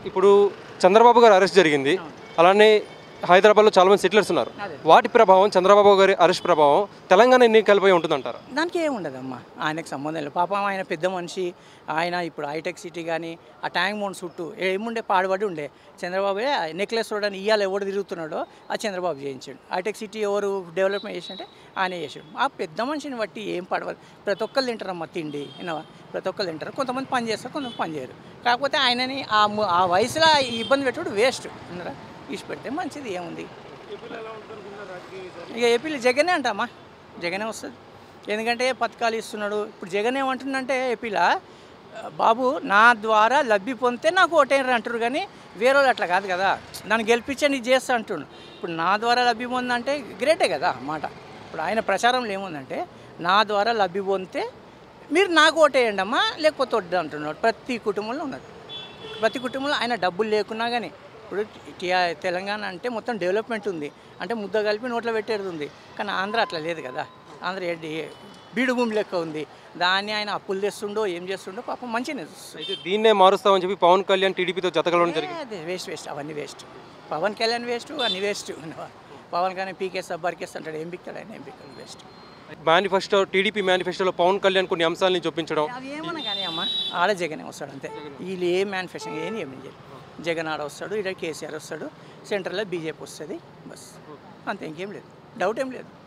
ఇప్పుడు చంద్రబాబు గారు అరెస్ట్ జరిగింది అలానే హైదరాబాద్లో చాలా మంది సెటిలర్స్ ఉన్నారు వాటి ప్రభావం చంద్రబాబు గారి అరెస్ట్ ప్రభావం తెలంగాణ ఎన్నికలపై ఉంటుందంటారా దానికి ఏం ఉండదమ్మా ఆయనకు సంబంధం లేదు పాపం ఆయన పెద్ద మనిషి ఆయన ఇప్పుడు హైటెక్ సిటీ కానీ ఆ ట్యాంక్ మౌంట్ చుట్టూ ఏముండే పాడుబడి ఉండే చంద్రబాబు నెక్లెస్ రోడ్ అని ఇవాళ ఎవడు తిరుగుతున్నాడో ఆ చంద్రబాబు చేయించాడు హైటెక్ సిటీ ఎవరు డెవలప్మెంట్ చేసింటే ఆయన చేసాడు ఆ పెద్ద మనిషిని బట్టి ఏం పడవదు ప్రతి ఒక్కరు తింటారమ్మా తిండి వినవా ప్రతి ఒక్కరు తింటారు కొంతమంది పని చేస్తారు కొంతమంది పని చేయరు కాకపోతే ఆయనని ఆ ము- ఆ వయసులో ఈ ఇబ్బంది పెట్టుడు వేస్ట్ విన్నరా ఇచ్చి పెడితే మంచిది ఏముంది ఇక ఏపీలో జగనే అంటామా జగనే వస్తుంది ఎందుకంటే పథకాలు ఇస్తున్నాడు ఇప్పుడు జగన్ ఏమంటుందంటే ఏపీలో బాబు నా ద్వారా లబ్ధి పొందితే నాకు ఓటేయరు అంటారు కానీ వేరే వాళ్ళు అట్లా కాదు కదా నన్ను గెలిపించండి ఇది చేస్తా అంటుండు ఇప్పుడు నా ద్వారా లబ్ధి పొందంటే గ్రేటే కదా మాట ఇప్పుడు ఆయన ప్రచారంలో ఏముందంటే నా ద్వారా లబ్ధి పొందితే మీరు నాకు ఓటేయండి అమ్మా లేకపోతే వద్దు అంటున్నాడు ప్రతి కుటుంబంలో ఉన్నాడు ప్రతి కుటుంబంలో ఆయన డబ్బులు లేకున్నా కానీ ఇప్పుడు టీఆర్ తెలంగాణ అంటే మొత్తం డెవలప్మెంట్ ఉంది అంటే ముద్ద కలిపి నోట్లో పెట్టేది ఉంది కానీ ఆంధ్ర అట్లా లేదు కదా ఆంధ్ర ఏంటి బీడు భూమి లెక్క ఉంది దాన్ని ఆయన అప్పులు తెస్తుండో ఏం చేస్తుండో పాపం మంచిగానే చూస్తుంది అయితే దీన్నే మారుస్తామని చెప్పి పవన్ కళ్యాణ్ టీడీపీతో జతకలవడం జరిగింది అదే వేస్ట్ వేస్ట్ అవన్నీ వేస్ట్ పవన్ కళ్యాణ్ వేస్ట్ అన్ని వేస్ట్ పవన్ కళ్యాణ్ పీకేస్తా బరికేస్తా అంటాడు ఏం పిక్తాడు ఆయన ఏం పిక్తాడు వేస్ట్ మేనిఫెస్టో టీడీపీ మేనిఫెస్టోలో పవన్ కళ్యాణ్ కొన్ని అంశాలని చూపించడం అవి ఏమన్నా కానీ అమ్మ ఆడ జగనే వస్తాడు అంతే వీళ్ళు ఏ మ్యానుఫ్యాక్చరింగ్ ఏం ఏమి చేయరు జగన్ ఆడ వస్తాడు ఇక్కడ కేసీఆర్ వస్తాడు సెంటర్లో బీజేపీ వస్తుంది బస్ అంతే ఇంకేం లేదు డౌట్ ఏం లేదు